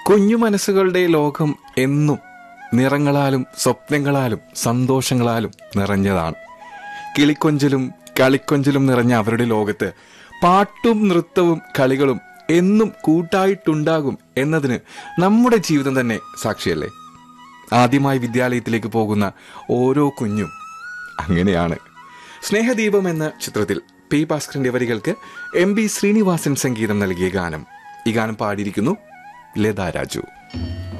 കുഞ്ഞു മനസ്സുകളുടെ ലോകം എന്നും നിറങ്ങളാലും സ്വപ്നങ്ങളാലും സന്തോഷങ്ങളാലും നിറഞ്ഞതാണ് കിളിക്കൊഞ്ചലും കളിക്കൊഞ്ചലും നിറഞ്ഞ അവരുടെ ലോകത്ത് പാട്ടും നൃത്തവും കളികളും എന്നും കൂട്ടായിട്ടുണ്ടാകും എന്നതിന് നമ്മുടെ ജീവിതം തന്നെ സാക്ഷിയല്ലേ ആദ്യമായി വിദ്യാലയത്തിലേക്ക് പോകുന്ന ഓരോ കുഞ്ഞും അങ്ങനെയാണ് സ്നേഹദീപം എന്ന ചിത്രത്തിൽ പി ഭാസ്കറിന്റെ വരികൾക്ക് എം ബി ശ്രീനിവാസൻ സംഗീതം നൽകിയ ഗാനം ഈ ഗാനം പാടിയിരിക്കുന്നു ലതാ രാജു